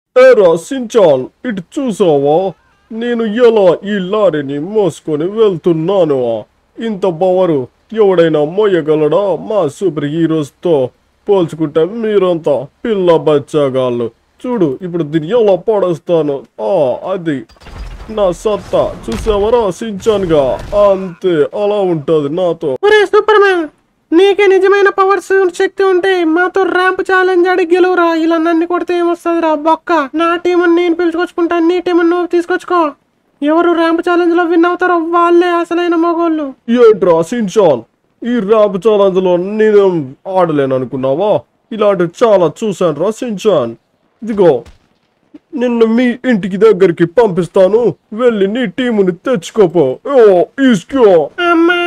ఏరా సించాన్ ఇటు చూసావా నేను ఎలా ఈ లారీని మోసుకొని వెళ్తున్నాను ఇంత పవరు ఎవడైనా మోయగలడా మా సూపర్ హీరోస్తో పోల్చుకుంటే మీరంతా పిల్ల బచ్చాగాళ్ళు చూడు ఇప్పుడు దీన్ని ఎలా పడేస్తాను ఆ అది నా సత్తా చూసావరా సించాన్గా అంతే అలా ఉంటది నాతో ఒరే సూపర్ మ్యాన్ నీకే నిజమైన పవర్స్ శక్తి ఉంటే మాతో ర్యాంప్ ఛాలెంజ్ అడిగి గెలువురా ఇలా నన్ను కొడితే ఏమొస్తుందిరా బొక్క నా టీం నేను పిలుచుకొచ్చుకుంటాను నీ టీం నువ్వు తీసుకొచ్చుకో ఎవరు ర్యాంప్ ఛాలెంజ్ లో విన్ అవుతారో వాళ్ళే అసలైన మగోళ్ళు ఏంట్రా సించాన్ ఈ ర్యాప్ ఛాలెంజ్లో నేను ఆడలేను అనుకున్నావా ఇలాంటివి చాలా చూశాను రా సించాన్ ఇదిగో నిన్ను మీ ఇంటికి దగ్గరికి పంపిస్తాను వెళ్ళి నీ టీముని తెచ్చుకోపో ఓ ఇస్కో అమ్మా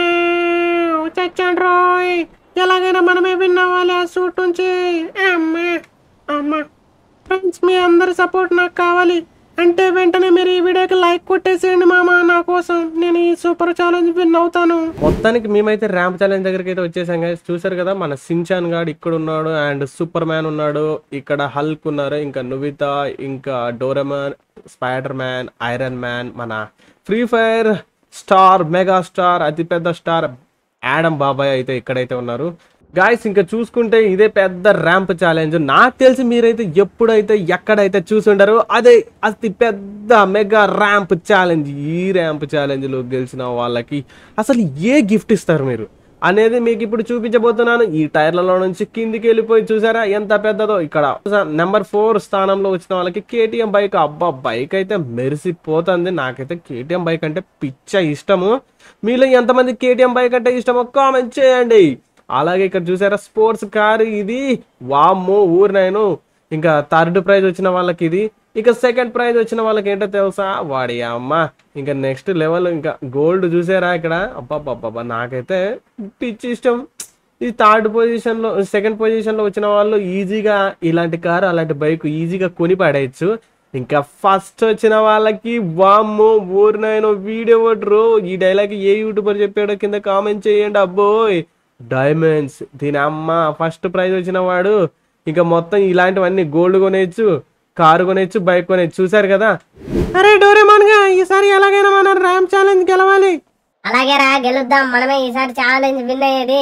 చచ్చాడు రోయ్ ఎలాగైనా మనమే విన్ అవ్వాలి ఆ సూట్ నుంచి అమ్మా అమ్మా ఫ్రెండ్స్ మీ అందరి సపోర్ట్ నాకు కావాలి అంటే వెంటనే మీరు ఈ వీడియోకి లైక్ కొట్టేసేయండి మామ నా కోసం నేను ఈ సూపర్ ఛాలెంజ్ విన్ అవుతాను మొత్తానికి మేమైతే ర్యాంప్ ఛాలెంజ్ దగ్గరికి అయితే వచ్చేసాం గైస్ చూసారు కదా మన సించాన్ గాడు ఇక్కడ ఉన్నాడు అండ్ సూపర్ మ్యాన్ ఉన్నాడు ఇక్కడ హల్క్ ఉన్నారు ఇంకా నువిత ఇంకా Doraemon Spider-Man Iron Man మన Free Fire star mega star అతిపెద్ద స్టార్ యాడమ్ బాబాయ్ అయితే ఇక్కడైతే ఉన్నారు గాయస్ ఇంకా చూసుకుంటే ఇదే పెద్ద ర్యాంప్ ఛాలెంజ్ నాకు తెలిసి మీరైతే ఎప్పుడైతే ఎక్కడైతే చూసుంటారో అదే అతి పెద్ద మెగా ర్యాంప్ ఛాలెంజ్ ఈ ర్యాంప్ ఛాలెంజ్లో గెలిచిన వాళ్ళకి అసలు ఏ గిఫ్ట్ ఇస్తారు మీరు అనేది మీకు ఇప్పుడు చూపించబోతున్నాను ఈ టైర్లలో నుంచి కిందికి వెళ్ళిపోయి చూసారా ఎంత పెద్దదో ఇక్కడ నెంబర్ ఫోర్ స్థానంలో వచ్చిన వాళ్ళకి కేటీఎం బైక్ అబ్బా బైక్ అయితే మెరిసిపోతుంది నాకైతే కేటీఎం బైక్ అంటే పిచ్చ ఇష్టము మీలో ఎంతమంది కేటీఎం బైక్ అంటే ఇష్టమో కామెంట్ చేయండి అలాగే ఇక్కడ చూసారా స్పోర్ట్స్ కార్ ఇది వామ్మో ఊరు నేను ఇంకా థర్డ్ ప్రైజ్ వచ్చిన వాళ్ళకి ఇది ఇక సెకండ్ ప్రైజ్ వచ్చిన వాళ్ళకి ఏంటో తెలుసా వాడి అమ్మ ఇంకా నెక్స్ట్ లెవెల్ ఇంకా గోల్డ్ చూసారా ఇక్కడ అబ్బాబ్బాబ్బా నాకైతే పిచ్చి ఇష్టం ఈ థర్డ్ పొజిషన్లో సెకండ్ పొజిషన్లో వచ్చిన వాళ్ళు ఈజీగా ఇలాంటి కారు అలాంటి బైక్ ఈజీగా కొని పడేయచ్చు ఇంకా ఫస్ట్ వచ్చిన వాళ్ళకి వామ్మో ఊరినైనా వీడియో కొట్టరు ఈ డైలాగ్ ఏ యూట్యూబర్ చెప్పాడో కింద కామెంట్ చేయండి అబ్బోయ్ డైమండ్స్ దీని అమ్మ ఫస్ట్ ప్రైజ్ వచ్చిన వాడు ఇంకా మొత్తం ఇలాంటివన్నీ గోల్డ్ కొనేయచ్చు కారు కొనేయచ్చు బైక్ కొనేయచ్చు చూసారు కదా అరే డోరేమాన్ గా ఈసారి ఎలాగైనా మన ర్యాంప్ ఛాలెంజ్ గెలవాలి అలాగే రా గెలుద్దాం మనమే ఈసారి ఛాలెంజ్ విన్ అయ్యేది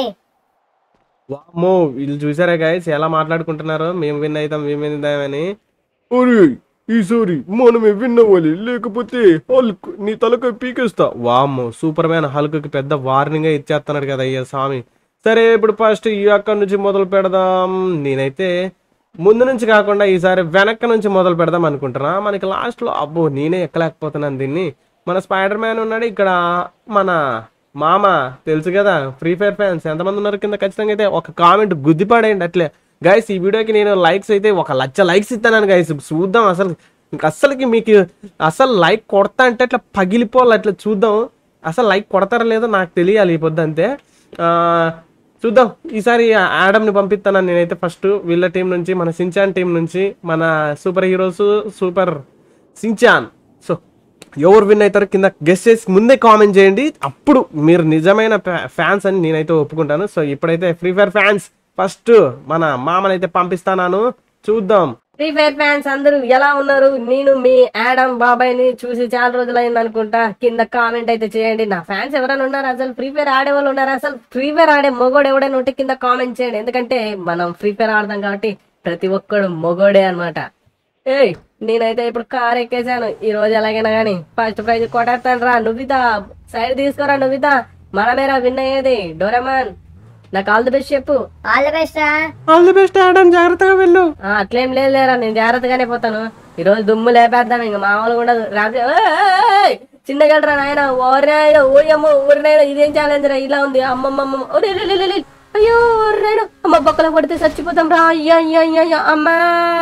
వామ్మో వీళ్ళు చూసారా గాయస్ ఎలా మాట్లాడుకుంటున్నారో మేము విన్ అవుతాం మేము విన్ అవుతామని ఒరే ఈసారి మనమే విన్నవాలి లేకపోతే హల్క్ నీ తలకాయ పీకేస్తా వామ్మో సూపర్ మ్యాన్ హల్క్కి పెద్ద వార్నింగ్ ఇచ్చేస్తున్నాడు కదా అయ్యా స్వామి సరే ఇప్పుడు ఫస్ట్ ఈ అక్కడి నుంచి మొదలు పెడదాం నేనైతే ముందు నుంచి కాకుండా ఈసారి వెనక్క నుంచి మొదలు పెడదాం అనుకుంటున్నా మనకి లాస్ట్లో అబ్బో నేనే ఎక్కలేకపోతున్నాను దీన్ని మన స్పైడర్ మ్యాన్ ఉన్నాడు ఇక్కడ మన మామ తెలుసు కదా ఫ్రీ ఫైర్ ఫ్యాన్స్ ఎంతమంది ఉన్నారు కింద ఖచ్చితంగా అయితే ఒక కామెంట్ గుద్దిపాడేయండి అట్లే గైస్ ఈ వీడియోకి నేను లైక్స్ అయితే ఒక లక్ష లైక్స్ ఇస్తాను గైస్ చూద్దాం అసలు ఇంక అస్సలకి మీకు అసలు లైక్ కొడతా అంటే అట్లా పగిలిపోవాలి అట్లా చూద్దాం అసలు లైక్ కొడతారా లేదో నాకు తెలియాలి ఈ పొద్దు అంతే ఆ, చూద్దాం ఈసారి యాడమ్ని పంపిస్తాను నేనైతే ఫస్ట్ వీళ్ళ టీం నుంచి మన సించాన్ టీం నుంచి మన super heroes super Shinchan so ఎవరు విన్ అవుతారో కింద గెస్ట్ చేసి ముందే కామెంట్ చేయండి అప్పుడు మీరు నిజమైన ఫ్యాన్స్ అని నేనైతే ఒప్పుకుంటాను సో ఇప్పుడైతే ఫ్రీ ఫైర్ ఫ్యాన్స్ ఫస్ట్ మన మామనైతే పంపిస్తాను చూద్దాం ఫ్రీ ఫైర్ ఫ్యాన్స్ అందరూ ఎలా ఉన్నారు నేను మీ యాడమ్ బాబాయ్ ని చూసి చాలా రోజులైంది అనుకుంటా కింద కామెంట్ అయితే చేయండి నా ఫ్యాన్స్ ఎవరైనా ఉన్నారు అసలు ఫ్రీ ఫైర్ ఆడే వాళ్ళు ఉన్నారు అసలు ఫ్రీ ఫైర్ ఆడే మొగోడు ఎవడైనా ఉంటే కింద కామెంట్ చేయండి ఎందుకంటే మనం ఫ్రీ ఫైర్ ఆడదాం కాబట్టి ప్రతి ఒక్కడు మొగోడే అన్నమాట ఏయ్ నేనైతే ఇప్పుడు కార్ ఎక్కేసాను ఈ రోజు ఎలాగైనా కానీ ఫస్ట్ ప్రైజ్ కొట్టేస్తాను రా నువ్విదా సైడ్ తీసుకోరా నువ్విదా మనమేరా విన్ అయ్యేది డోరమాన్ నాకు ఆల్ ది బెస్ట్ చెప్పు ఆల్ ది బెస్ట్ రా ఆల్ ది బెస్ట్ ఆడమ్ జాగ్రత్తగా వెళ్ళు ఆ, అట్లేం లేదు లేరా నేను జాగ్రత్తగానే పోతాను ఈ రోజు దుమ్ము లేపేద్దాం ఇంకా మామూలు కూడా రాత్రి ఏయ్! చిన్నగడ్రా నాయన ఓరాయన ఓయమ్మ ఊరినాయన ఇదేం ఛాలెంజ్ రా ఇలా ఉంది అమ్మమ్మ ఒరే లే, లే, లే, లే. అయ్యో ఓర్రాయన అమ్మ బొక్కల పడితే చచ్చిపోతాం రా అయ్యా అయ్యా అయ్యా అయ్యా అమ్మా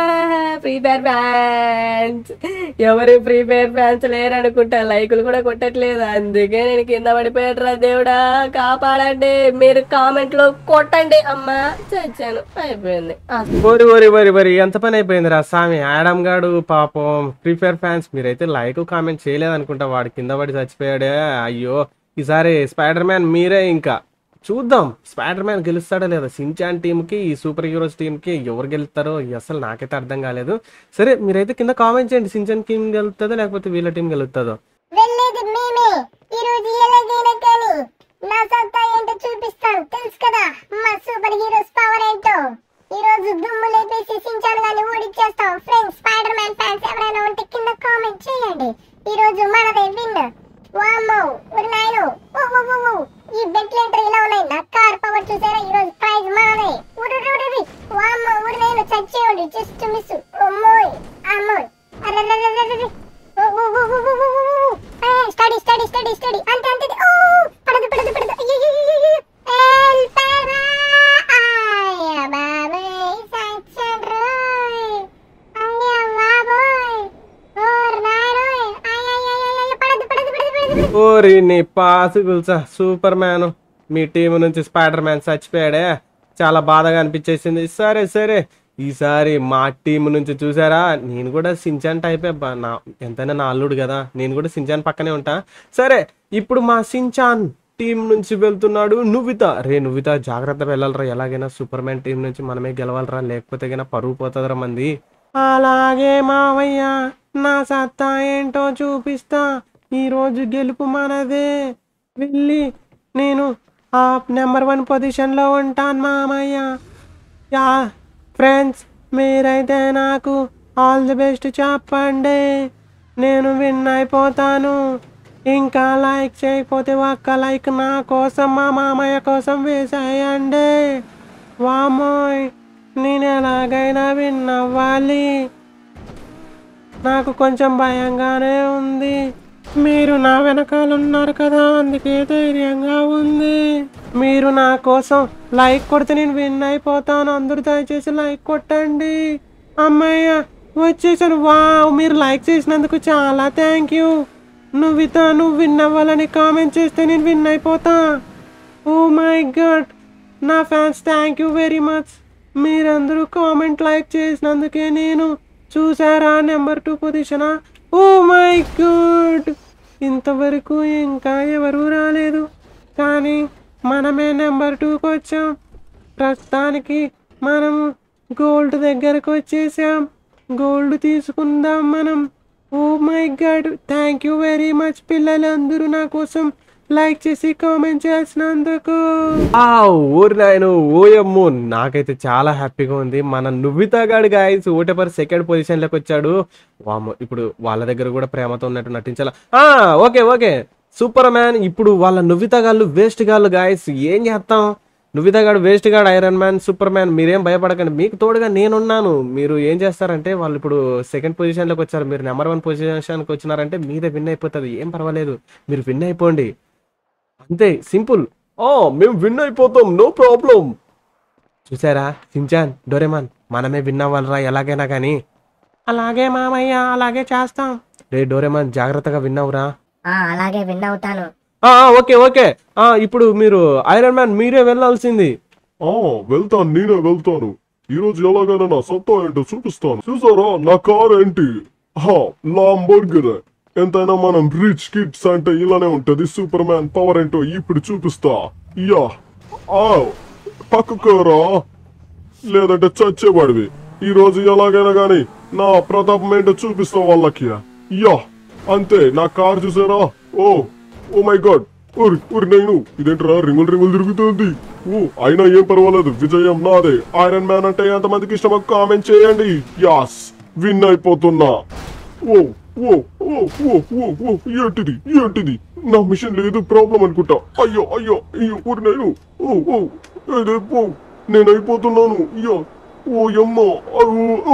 ఫ్రీ ఫైర్ ఫ్యాన్స్ ఎవరు ఫ్రీ ఫైర్ ఫ్యాన్స్ లేరనుకుంటా లైకులు కూడా కొట్టట్లేదు అందుకే నేను కింద పడిపోయాడు దేవుడా కాపాడండి మీరు కామెంట్ లో కొట్టండి అమ్మా చచ్చాను అయిపోయింది ఆ, ఓరి ఓరి ఓరి ఓరి ఎంత పని అయిపోయింది రా స్వామి ఆడమ్ గాడు పాపం ఫ్రీ ఫైర్ ఫ్యాన్స్ మీరైతే లైక్ కామెంట్ చేయలేదు అనుకుంటా వాడు కింద పడి చచ్చిపోయాడే అయ్యో ఈసారి స్పైడర్ మ్యాన్ మీరే ఇంకా చూద్దాం స్పైడర్ మ్యాన్ గెలుస్తాడా లేదా సించాన్ టీంకి ఈ సూపర్ హీరోస్ టీంకి ఎవరు గెలుస్తారో అసలు నాకైతే అర్థం కాలేదు సరే మీరైతే కింద కామెంట్ చేయండి సించాన్ టీం గెలుస్తుందో లేకపోతే వీళ్ళ టీం గెలుస్తుందో వెళ్ళేది మేమే ఈ రోజు ఎలాగైనా కానీ నా సత్తా ఏంటో చూపిస్తాను తెలుసు కదా మా సూపర్ హీరోస్ పవర్ ఏంటో ఈ రోజు దుమ్ము లేపేసి సించాను గాని ఓడిచ్చేస్తాం ఫ్రెండ్స్ స్పైడర్ మ్యాన్ ఫ్యాన్స్ ఎవరైనా ఉంటే కింద కామెంట్ చేయండి ఈ రోజు మనదే విన్ వామ్మో ఒక నాయను ఓ ఓ ఓ ఓ ఈ వెంటిలేటర్ ఇలా ఉన్నాయి నా కార్ పవర్ చూసారా ఈ రోజు ప్రైజ్ మనదే ఉరు ఉరు ఉరు ఉరు. వామ్మో ఒక నాయను చచ్చేయండి జస్ట్ మిస్ అమ్మోయ్ అమ్మోయ్ అరెరెరెరెరెరె. ఓ ఓ ఓ ఓ ఓ ఓ ఓ. ఏ, స్టడీ స్టడీ స్టడీ స్టడీ అంతే అంతే అంతే. ఓ పడదు పడదు పడదు అయ్యో, అయ్యో, అయ్యో, అయ్యో. ఎల్పరా. అయ్య బాబోయ్, సచ్చండ్రోయ్. అయ్య బాబోయ్. ఓర్ నాయనోయ్. అయ్య, అయ్య, అయ్య, అయ్య, పడదు పడదు పడదు పడదు పడదు. ఓరి నీ పాసు గుల్సా సూపర్ మ్యాన్ మీ టీం నుంచి స్పైడర్ మ్యాన్ చచ్చిపోయాడే చాలా బాధగా అనిపించేసింది సరే సరే ఈసారి మా టీం నుంచి చూసారా నేను కూడా సించాన్ టైపే బా- నా ఎంతైనా నా అల్లుడు కదా నేను కూడా సించాన్ పక్కనే ఉంటా సరే ఇప్పుడు మా సించాన్ టీం నుంచి వెళ్తున్నాడు నువ్విత రే నువ్విత జాగ్రత్త వెళ్ళాలరా ఎలాగైనా సూపర్ మ్యాన్ టీం నుంచి మనమే గెలవాలరా లేకపోతే గైనా పరుగు పోతుందిరా మంది అలాగే మావయ్య నా సత్తా ఏంటో చూపిస్తా ఈ రోజు గెలుపు మనదే వెళ్ళి నేను ఆ నెంబర్ వన్ పొజిషన్లో ఉంటాను మామయ్య యా ఫ్రెండ్స్ మీరైతే నాకు ఆల్ ది బెస్ట్ చెప్పండి నేను విన్ అయిపోతాను ఇంకా లైక్ చేయకపోతే ఒక్క లైక్ నా కోసం మా మామయ్య కోసం వేసేయండి వామోయ్ నేను ఎలాగైనా విన్ అవ్వాలి నాకు కొంచెం భయంగానే ఉంది మీరు నా వెనకాల ఉన్నారు కదా అందుకే ధైర్యంగా ఉంది మీరు నా కోసం లైక్ కొడితే నేను విన్ అయిపోతాను అందరూ దయచేసి లైక్ కొట్టండి అమ్మయ్య వచ్చేసాను వావ్ మీరు లైక్ చేసినందుకు చాలా థ్యాంక్ యూ నువ్విత నువ్వు విన్ అవ్వాలని కామెంట్ చేస్తే నేను విన్ అయిపోతా ఓ మై గాడ్ నా fans thank you very much మీరందరూ కామెంట్ లైక్ చేసినందుకే నేను చూసారా నెంబర్ టూ పొజిషనా ఓ మై గాడ్ ఇంతవరకు ఇంకా ఎవరూ రాలేదు కానీ మనమే నెంబర్ టూకి వచ్చాం ప్రస్తుతానికి మనం గోల్డ్ దగ్గరకు వచ్చేసాం గోల్డ్ తీసుకుందాం మనం oh my god thank you very much పిల్లలందరూ నా కోసం లైక్ చేసి కామెంట్ చేసినందుకు ఊరి నాయన ఓయమ్మో నాకైతే చాలా హ్యాపీగా ఉంది మన నువ్వితా గాడు గాయస్ ఓటేపర్ సెకండ్ పొజిషన్ లోకి వచ్చాడు వామ్మో ఇప్పుడు వాళ్ళ దగ్గర కూడా ప్రేమతో ఉన్నట్టు నటించాలా ఆ ఓకే ఓకే సూపర్ మ్యాన్ ఇప్పుడు వాళ్ళ నువ్వితా గాళ్ళు వేస్ట్ గాళ్ళు గాయస్ ఏం చేస్తాం నువ్వితా గాడు వేస్ట్ గాడు ఐరన్ మ్యాన్ సూపర్ మ్యాన్ మీరేం భయపడకండి మీకు తోడుగా నేనున్నాను మీరు ఏం చేస్తారంటే వాళ్ళు ఇప్పుడు సెకండ్ పొజిషన్లోకి వచ్చారు మీరు నెంబర్ వన్ పొజిషన్కి వచ్చినారంటే మీదే విన్ అయిపోతుంది ఏం పర్వాలేదు మీరు విన్ అయిపోండి అంతే సింపుల్ ఆ మేము విన్ అయిపోతాం నో ప్రాబ్లం చూసారా సించాన్ డోరేమాన్ మనమే విన్ అవ్వాలరా ఎలాగైనా కానీ అలాగే మామయ్య అలాగే చేస్తాం రే డోరేమాన్ జాగ్రత్తగా విన్నావురా ఆ అలాగే విన్ అవుతాను ఆ, ఆ, ఓకే ఓకే ఆ, ఇప్పుడు మీరు ఐరన్ మ్యాన్ మీరే వెళ్ళాల్సింది ఆ వెళ్తాను నేనే వెళ్తాను ఈ రోజు ఎలాగైనా నా సత్తా ఏంటో చూపిస్తాను చూసారా నా కార్ ఏంటి హా లాంబోర్గర్ ఎంతైనా మనం రిచ్ కిడ్స్ అంటే ఇలానే ఉంటది సూపర్ మ్యాన్ పవర్ ఏంటో ఇప్పుడు చూపిస్తా యా ఆ పక్కకురా లేదంటే చచ్చేవాడివి ఈ రోజు ఎలాగైనా గాని నా ప్రతాపం ఏంటో చూపిస్తా వాళ్ళకి యా అంతే నా కార్ చూసారా ఓ ఓ మై గాడ్ ఊరి ఊరి నేను ఇదేంట్రా రింగులు రింగులు తిరుగుతుంది ఓ అయినా ఏం పర్వాలేదు విజయం నాదే ఐరన్ మ్యాన్ అంటే ఎంతమందికి ఇష్టమో కామెంట్ చేయండి యాస్ విన్ అయిపోతున్నా ఓ ఓ ఓ ఓ ఓ ఓ ఏంటిది ఏంటిది నా మిషన్ లేదు ప్రాబ్లం అనుకుంటా అయ్యో అయ్యో అయ్యో ఊరి నేను ఓ ఓ ఏదే ఓ నేను అయిపోతున్నాను అయ్యో ఓ యమ్మ ఓ ఓ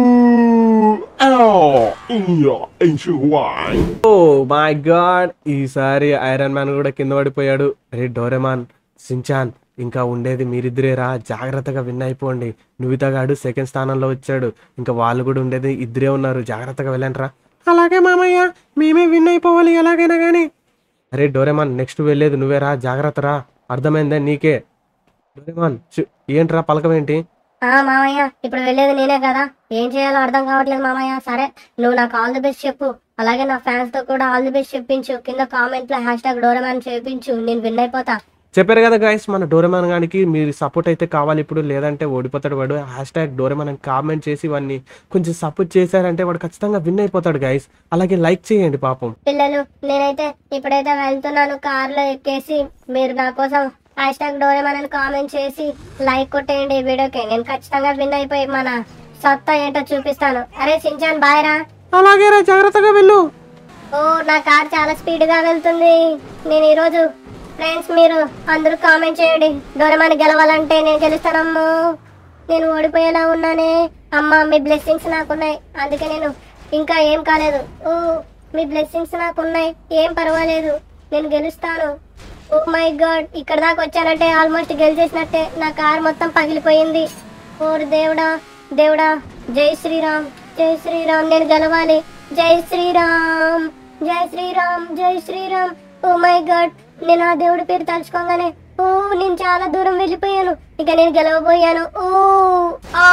ఆ ఇయ్యా ఎంచు వాయ్ ఓ మై గాడ్ ఈసారి ఐరన్ మ్యాన్ కూడా కింద పడిపోయాడు రే డోరెమాన్ సించాన్ ఇంకా ఉండేది మీరిద్దరేరా జాగ్రత్తగా విన్ అయిపోండి నువ్వితగాడు సెకండ్ స్థానంలో వచ్చాడు ఇంకా వాళ్ళు కూడా ఉండేది ఇద్దరే ఉన్నారు జాగ్రత్తగా వెళ్ళండి రా అలాగే మామయ్య మేమే విన్ అయిపోవాలి ఎలాగైనా కానీ అరే డోరెమాన్ నెక్స్ట్ వెళ్ళేది నువ్వేరా జాగ్రత్త రా అర్థమైందా నీకే డోరెమాన్ చు- ఏంట్రా పలకం ఏంటి ఆ మామయ్య ఇప్పుడు వెళ్ళేది నేనే కదా ఏం చేయాలో అర్థం కావట్లేదు మామయ్య సరే నువ్వు నాకు ఆల్ ది బెస్ట్ చెప్పు అలాగే నా ఫ్యాన్స్ తో కూడా ఆల్ ది బెస్ట్ చెప్పించు కింద కామెంట్ లో హ్యాష్ ట్యాగ్ డోరమాన్ చేపించు నేను విన్ అయిపోతా చెప్పారు కదా గైస్ మన డోరెమాన్ గానికి మీరు సపోర్ట్ అయితే కావాలి ఇప్పుడు లేదంటే ఓడిపోతాడు వాడు హ్యాష్ ట్యాగ్ డోరెమాన్ అని కామెంట్ చేసి వాడిని కొంచెం సపోర్ట్ చేశారంటే వాడు ఖచ్చితంగా విన్ అయిపోతాడు గైస్ అలాగే లైక్ చేయండి పాపం పిల్లలు నేనైతే ఇప్పుడైతే వెళ్తున్నాను కార్లో ఎక్కేసి మీరు నా కోసం హ్యాష్ ట్యాగ్ డోరేమన్ అని కామెంట్ చేసి లైక్ కొట్టేయండి ఈ వీడియోకి నేను ఖచ్చితంగా విన్ అయిపోయి మన సత్తా ఏంటో చూపిస్తాను అరే సించాన్ బాయ్ రా అలాగే రా జాగ్రత్తగా వెళ్ళు ఓ నా కార్ చాలా స్పీడ్ గా వెళ్తుంది నేను ఈరోజు ఫ్రెండ్స్ మీరు అందరూ కామెంట్ చేయండి డోరేమాన్ గెలవాలంటే నేను గెలుస్తానమ్మో నేను ఓడిపోయేలా ఉన్నానే అమ్మ మీ బ్లెస్సింగ్స్ నాకున్నాయి అందుకే నేను ఇంకా ఏం కాలేదు ఓ మీ బ్లెస్సింగ్స్ నాకున్నాయి ఏం పర్వాలేదు నేను గెలుస్తాను ఓ మై గాడ్ ఇక్కడ దాకా వచ్చానంటే ఆల్మోస్ట్ గెలిచేసినట్టే నా కార్ మొత్తం పగిలిపోయింది ఓరు దేవుడా దేవుడా జై శ్రీరామ్ జై శ్రీరామ్ నేను గెలవాలి జై శ్రీరామ్ జై శ్రీరామ్ జై శ్రీరామ్ ఓ మై గాడ్ నేను ఆ దేవుడి పేరు తలుచుకోగానే ఓ నేను చాలా దూరం వెళ్ళిపోయాను ఇక నేను గెలవబోయాను ఓ ఆ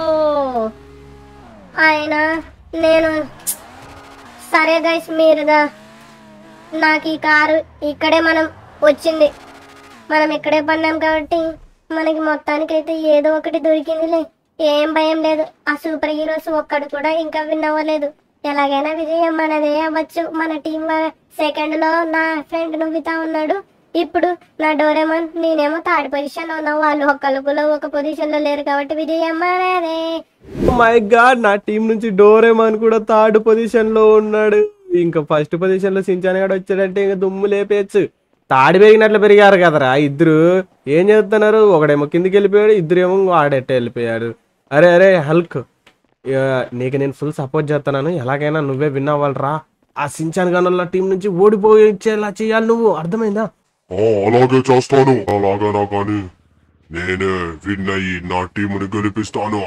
ఆయన నేను సరే గైస్ మీరు దా- నాకు ఈ కారు ఇక్కడే మనం వచ్చింది మనం ఇక్కడే పడినాం కాబట్టి మనకి మొత్తానికైతే ఏదో ఒకటి దొరికిందిలే ఏం భయం లేదు ఆ సూపర్ హీరోస్ ఒక్కడు కూడా ఇంకా విన్ అవ్వలేదు ఎలాగైనా విజయం మనదే అవ్వచ్చు మన టీం సెకండ్ లో నా ఫ్రెండ్ నువ్వుతా ఉన్నాడు ఇప్పుడు నా డోరేమన్ నేనేమో థర్డ్ పొజిషన్ లో ఉన్నా వాళ్ళు ఒక్కళ్ళు కూడా ఒక పొజిషన్ లో లేరు కాబట్టి విజయం మనదే మై గాడ్ నా టీం నుంచి డోరేమాన్ కూడా థర్డ్ పొజిషన్ లో ఉన్నాడు ఇంకా ఫస్ట్ పొజిషన్ లో సించాన్ గాడు వచ్చాడంటే ఇంకా దుమ్ము లేపేయచ్చు తాడి పెరిగినట్లు పెరిగారు కదరా ఇద్దరు ఏం చేస్తున్నారు ఒకడేమో కిందికి వెళ్ళిపోయాడు ఇద్దరేమో ఆడెట్ట వెళ్ళిపోయాడు అరే అరే హల్క్ ఇక నీకు నేను ఫుల్ సపోర్ట్ చేస్తున్నాను ఎలాగైనా నువ్వే విన్ అవ్వాలిరా ఆ సించాన్ గనుల టీం నుంచి ఓడిపోయేలా చేయాలి నువ్వు అర్థమైందా ఆ, అలాగే చేస్తాను అలాగైనా కానీ నేనే విన్ అయ్యి నా టీముని గెలిపిస్తాను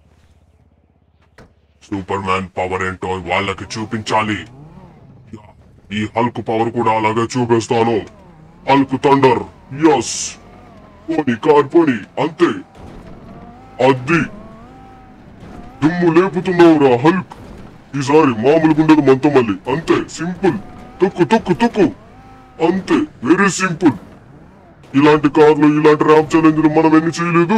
సూపర్ మ్యాన్ పవర్ ఏంటో వాళ్ళకి చూపించాలి యా, ఈ హల్క్ పవర్ కూడా అలాగే చూపిస్తాను హల్క్ థండర్ ఎస్ పోని కార్ పోని అంతే అది దుమ్ము లేపుతున్నావురా హల్క్ ఈసారి మామూలుగా ఉండదు మనతో మళ్ళీ అంతే సింపుల్ తొక్కు తొక్కు తొక్కు అంతే వెరీ సింపుల్ ఇలాంటి కార్లు ఇలాంటి ర్యాప్ ఛాలెంజ్లు మనం ఎన్ని చేయలేదు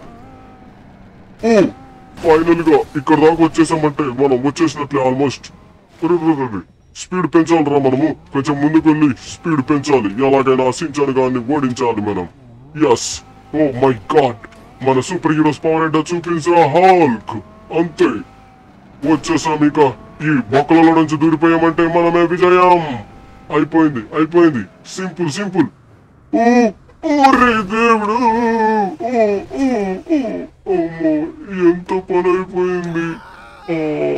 ఓ ఫైనల్ గా ఇక్కడ దాకా వచ్చేసామంటే మనం వచ్చేసినట్లే ఆల్మోస్ట్ స్పీడ్ పెంచాలిరా మనము కొంచెం ముందుకు వెళ్ళి స్పీడ్ పెంచాలి ఎలాగైనా సించాను గాని ఓడించాలి మనం ఎస్ ఓ మై గాడ్ మన సూపర్ హీరోస్ పవర్ ఏంటో చూపించా హాల్క్ అంతే వచ్చేసాం ఇక ఈ బొక్కలలో నుంచి దూరిపోయామంటే మనమే విజయం అయిపోయింది అయిపోయింది సింపుల్ సింపుల్ ఓ ఓరే దేవుడు ఓ, ఓ, ఓ, అమ్మో ఎంత పని అయిపోయింది ఆ,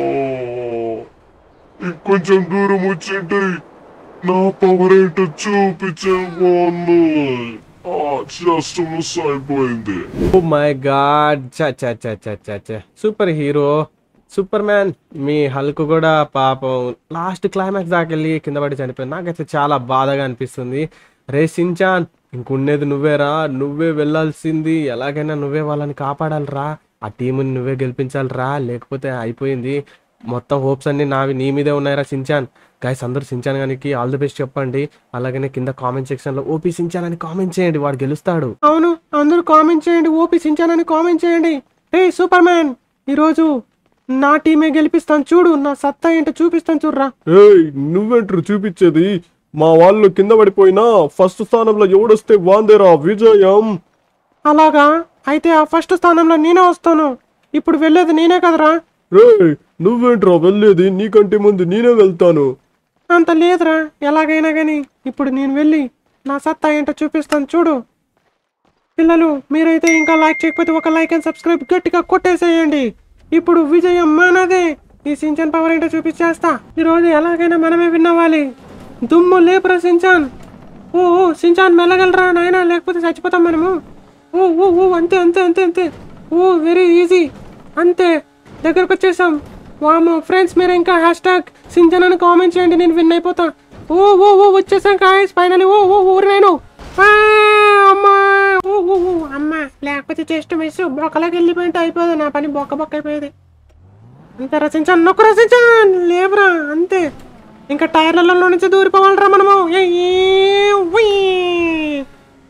ఇంకొంచెం దూరం వచ్చింటే నా పవర్ ఏంటో చూపించే బాగుంది జస్ట్ మిస్ అయిపోయింది ఓ మై గాడ్ చా చా చా చా చా చా సూపర్ హీరో సూపర్ మ్యాన్ మీ హల్క్ కూడా పాపం లాస్ట్ క్లైమాక్స్ దాకా వెళ్ళి కింద పడి చనిపోయింది నాకైతే చాలా బాధగా అనిపిస్తుంది రే సించాన్ ఇంకున్నది నువ్వేరా నువ్వే వెళ్ళాల్సింది ఎలాగైనా నువ్వే వాళ్ళని కాపాడాలిరా ఆ టీముని నువ్వే గెలిపించాలిరా లేకపోతే అయిపోయింది మొత్తం హోప్స్ అన్ని నావి నీ మీదే ఉన్నాయిరా సించాన్ గైస్ అందరూ సించాన్ గానికి ఆల్ ది బెస్ట్ చెప్పండి అలాగనే కింద కామెంట్ సెక్షన్ లో ఓపీ సించాన్ అని కామెంట్ చేయండి వాడు గెలుస్తాడు అవును అందరూ కామెంట్ చేయండి ఓపీ సించానని కామెంట్ చేయండి రే సూపర్ మ్యాన్ ఈరోజు నా టీమే గెలిపిస్తాను చూడు నా సత్తా ఏంటో చూపిస్తాను చూడరా ఏయ్ నువ్వేంటారు చూపించేది మా వాళ్ళు కింద పడిపోయినా ఫస్ట్ స్థానంలో ఎవడొస్తే వాందేరా విజయం అలాగా అయితే ఆ ఫస్ట్ స్థానంలో నేనే వస్తాను ఇప్పుడు వెళ్ళేది నేనే కదరా రే నువ్వేంట్రా వెళ్ళేది నీకంటే ముందు నేనే వెళ్తాను అంత లేదురా ఎలాగైనా కానీ ఇప్పుడు నేను వెళ్ళి నా సత్తా ఏంటో చూపిస్తాను చూడు పిల్లలు మీరైతే ఇంకా లైక్ చేయకపోతే ఒక లైక్ అండ్ సబ్స్క్రైబ్ గట్టిగా కొట్టేసేయండి ఇప్పుడు విజయం మనదే ఈ సించాన్ పవర్ ఏంటో చూపించేస్తా ఈరోజు ఎలాగైనా మనమే విన్నవ్వాలి దుమ్ము లేపురా సించాన్ ఓ ఓ సించాన్ మెల్లగలరా నాయనా లేకపోతే చచ్చిపోతాం మనము ఓ ఓ ఓ అంతే అంతే అంతే అంతే ఓ వెరీ ఈజీ అంతే దగ్గరకు వచ్చేసాం వామో ఫ్రెండ్స్ మీరు ఇంకా హ్యాష్ ట్యాగ్ సింజన్ అని కామెంట్ చేయండి నేను విన్ అయిపోతా ఓ ఓ ఓ వచ్చేసాం కాయస్ ఫైనల్ ఓ ఓ ఊరు నేను ఆ, అమ్మా ఓ ఓ ఓ అమ్మా లేకపోతే జస్ట్ మిస్ బొక్కలోకి వెళ్ళిపోయింటే అయిపోదు నా పని బొక్క బొక్క అయిపోయేది అంతే రచించాను నొక్క రచించాను లేబరా అంతే ఇంకా టైర్లలో నుంచి దూరిపోవాలరా మనము ఏ, ఏ, ఉయ్.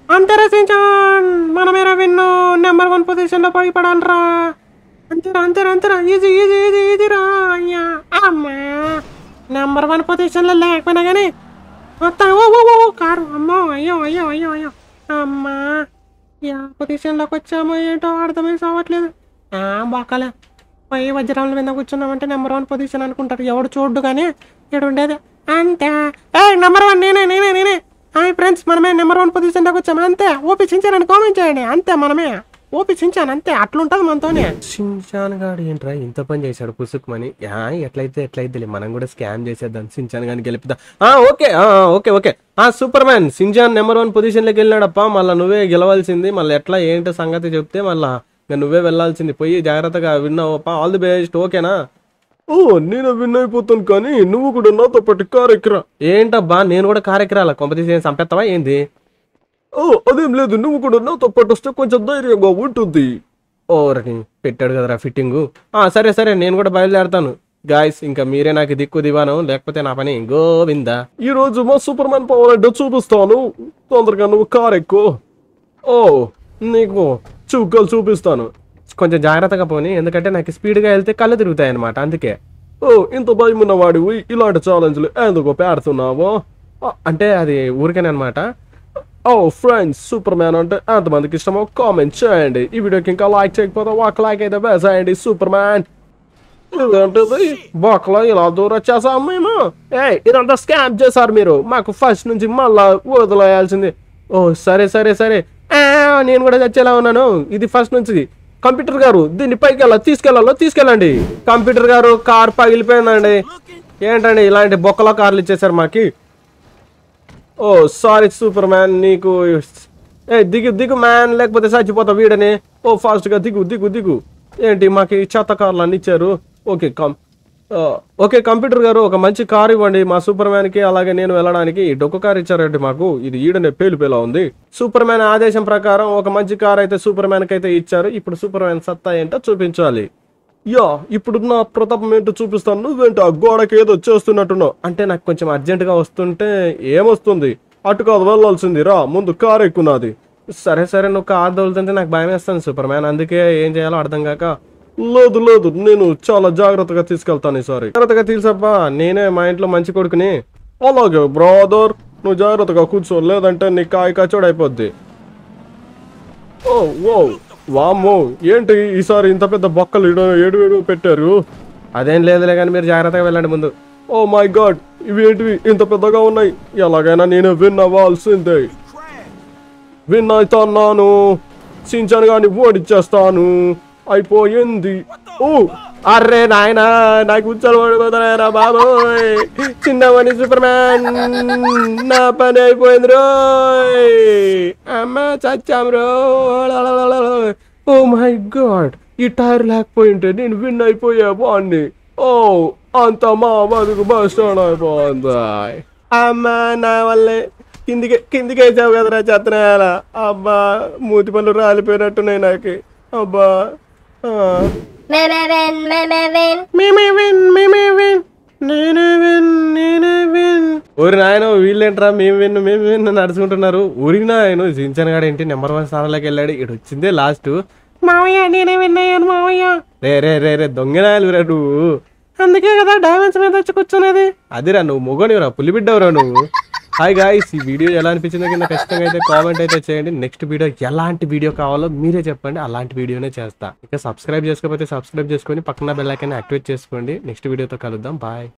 అంతేరా సించాన్ మనమేరా విన్ను నెంబర్ వన్ పొజిషన్లో పోయి పడాలరా అంతేరా అంతేరా అంతేరా ఈజీ ఈజీ ఈజీ ఈజీరా అయ్యా అమ్మా నెంబర్ వన్ పొజిషన్లో లేకపోయినా కానీ మొత్తం ఓ ఓ ఓ, ఓ కారు అమ్మో అయ్యో అయ్యో అయ్యో అయ్యో అమ్మా యా పొజిషన్లోకి వచ్చామో ఏంటో అర్థమై సావట్లేదు ఆ, బాకాలే పోయి వజ్రాల మీద కూర్చున్నామంటే నెంబర్ వన్ పొజిషన్ అనుకుంటారు ఎవడు చూడ్డు కానీ ఇక్కడ ఉండేది అంతే ఏ నెంబర్ వన్ నేనే నేనే నేనే హాయ్ ఫ్రెండ్స్ మనమే నెంబర్ వన్ పొజిషన్లోకి వచ్చాము అంతే ఓపి చించానని కామెంట్ చేయండి అంతే మనమే ఓపి చించాను అంతే అట్లుంటుంది మనతోనే సించాన్ గాడు ఏంట్రా ఇంత పని చేశాడు పుసుకుమని యా ఎట్లయితే ఎట్లయితే మనం కూడా స్కామ్ చేసేద్దాం సించాన్ గాని గెలుపుదా ఆ ఓకే ఆ, ఆ, ఓకే ఓకే ఆ superman Shinchan number one పొజిషన్లోకి వెళ్ళినాడప్ప మళ్ళీ నువ్వే గెలవాల్సింది మళ్ళీ ఎట్లా ఏంటో సంగతి చెప్తే మళ్ళా ఇంకా నువ్వే వెళ్ళాల్సింది పోయి జాగ్రత్తగా విన్నావప్ప ఆల్ ది బెస్ట్ ఓకేనా ఓ నేను విన్ అయిపోతాను కానీ నువ్వు కూడా నాతో పాటు కార్ ఎక్కరా ఏంటబ్బా నేను కూడా కార్యక్రమాల కాంపిటీషన్ చంపేస్తావా ఏంది ఓ అదేం లేదు నువ్వు కూడా నాతో పాటు వస్తే కొంచెం ధైర్యంగా ఉంటుంది ఓరని పెట్టాడు కదరా ఫిట్టింగు ఆ సరే సరే నేను కూడా బయలుదేరతాను గాయస్ ఇంకా మీరే నాకు దిక్కు దివాను లేకపోతే నా పని గోవిందా ఈ రోజు మా సూపర్ మ్యాన్ పవర్ ఏంటో చూపిస్తాను తొందరగా నువ్వు కార్ ఎక్కువ ఓ నీకు చుక్కలు చూపిస్తాను కొంచెం జాగ్రత్తగా పోని ఎందుకంటే నాకు స్పీడ్గా వెళ్తే కళ్ళు తిరుగుతాయి అనమాట అందుకే ఓ ఇంత భయం ఉన్నవాడివి ఇలాంటి ఛాలెంజ్లు ఎందుకు పెడుతున్నావు ఓ, అంటే అది ఊరికేనే అనమాట ఓ ఫ్రెండ్స్ సూపర్ మ్యాన్ అంటే ఎంతమందికి ఇష్టమో కామెంట్ చేయండి ఈ వీడియోకి ఇంకా లైక్ చేయకపోతే ఒక లైక్ అయితే వేసేయండి సూపర్ మ్యాన్ ఇదేంటిది బొక్కలో ఇలా దూరం వచ్చేసాం మేము ఏ ఇదంతా స్కామ్ చేశారు మీరు మాకు ఫస్ట్ నుంచి మళ్ళా వదిలేయాల్సింది ఓ సరే సరే సరే ఆ, నేను కూడా చచ్చేలా ఉన్నాను ఇది ఫస్ట్ నుంచి కంప్యూటర్ గారు దీన్ని పైకి వెళ్ళా తీసుకెళ్ళాలో తీసుకెళ్ళండి కంప్యూటర్ గారు కార్ పగిలిపోయిందండి ఏంటండి ఇలాంటి బొక్కలో కార్లు ఇచ్చేసారు మాకి ఓ సారీ సూపర్ మ్యాన్ నీకు ఏ దిగు దిగు మ్యాన్ లేకపోతే చచ్చిపోతా వీడని ఓ ఫాస్ట్గా దిగు దిగు దిగు ఏంటి మాకు ఈ చెత్త కార్లు అన్ని ఇచ్చారు ఓకే కం ఆ, ఓకే కంప్యూటర్ గారు ఒక మంచి కార్ ఇవ్వండి మా సూపర్ మ్యాన్ కి అలాగే నేను వెళ్ళడానికి ఈ డొక్క కార్ ఇచ్చారండి మాకు ఇది ఈడనే పేలు పేలా ఉంది సూపర్ మ్యాన్ ఆదేశం ప్రకారం ఒక మంచి కార్ అయితే సూపర్ మ్యాన్ కి అయితే ఇచ్చారు ఇప్పుడు సూపర్ మ్యాన్ సత్తా ఏంటో చూపించాలి యా ఇప్పుడు నా ప్రతాపం ఏంటో చూపిస్తాను నువ్వేంటి ఆ గోడకి ఏదో చేస్తున్నట్టున్నావు అంటే నాకు కొంచెం అర్జెంటుగా వస్తుంటే ఏమొస్తుంది అటు కాదు వెళ్ళాల్సింది రా ముందు కార్ ఎక్కున్నది సరే సరే నువ్వు కార్ దొలుతుంటే నాకు భయం వేస్తాను సూపర్ మ్యాన్ అందుకే ఏం చేయాలో అర్థం కాక లేదు లేదు నేను చాలా జాగ్రత్తగా తీసుకెళ్తాను ఈసారి జాగ్రత్తగా తెలుసబ్బా నేనే మా ఇంట్లో మంచి కొడుకుని అలాగే బ్రదర్ నువ్వు జాగ్రత్తగా కూర్చో లేదంటే నీ కాయ కచోడు అయిపోద్ది ఓ ఓ వామ్మో ఏంటి ఈసారి ఇంత పెద్ద బొక్కలు ఈడ ఏడు ఏడు పెట్టారు అదేం లేదులే కానీ మీరు జాగ్రత్తగా వెళ్ళండి ముందు ఓ మై గాడ్ ఇవి ఏంటివి ఇంత పెద్దగా ఉన్నాయి ఎలాగైనా నేను విన్ అవ్వాల్సిందే విన్ అవుతున్నాను సించాను కానీ ఓడిచ్చేస్తాను అయిపోయింది ఓ అర్రే నాయన నాకు ఉచ్చలు పడిపోతున్నాయరా బాబోయ్ చిన్నవని సూపర్ మ్యాన్ నా పని అయిపోయింది రోయ్ అమ్మ చచ్చాం రో ఓ మై గాడ్ ఈ టైర్ లేకపోయింటే నేను విన్ అయిపోయా బాగుంది ఓ అంత మా బతుకు బస్ స్టాండ్ అయిపోయింది అమ్మ నా వల్లే కిందికి కిందికి వేసావు కదరా చెత్తనాయాల అబ్బా మూతి పళ్ళు రాలిపోయినట్టున్నాయి నాకు అబ్బా ఆ. మేమే విన్ మేమే విన్ మేమే విన్ మేమే విన్ నేనే విన్ నేనే విన్ ఊరి నాయన వీళ్ళేంట్రా మేము విన్ను మేము విన్ను నడుచుకుంటున్నారు ఊరికి నాయన సించన్ గాడు ఏంటి నెంబర్ వన్ స్థానంలోకి వెళ్ళాడు ఇటు వచ్చిందే లాస్ట్ మావయ్య నేనే విన్ అయ్యాను మావయ్య రే రే రే రే దొంగ నాయలు రా నువ్వు అందుకే కదా డైమండ్స్ మీద వచ్చి కూర్చునేది అదిరా నువ్వు మొగనివరా పులిబిడ్డవరా నువ్వు హాయ్ గాయ్స్ ఈ వీడియో ఎలా అనిపించిందో కింద ఖచ్చితంగా అయితే కామెంట్ అయితే చేయండి నెక్స్ట్ వీడియో ఎలాంటి వీడియో కావాలో మీరే చెప్పండి అలాంటి వీడియోనే చేస్తా ఇంకా సబ్స్క్రైబ్ చేసుకోకపోతే సబ్స్క్రైబ్ చేసుకొని పక్కన బెల్ ఐకాన్ యాక్టివేట్ చేసుకోండి నెక్స్ట్ వీడియోతో కలుద్దాం బాయ్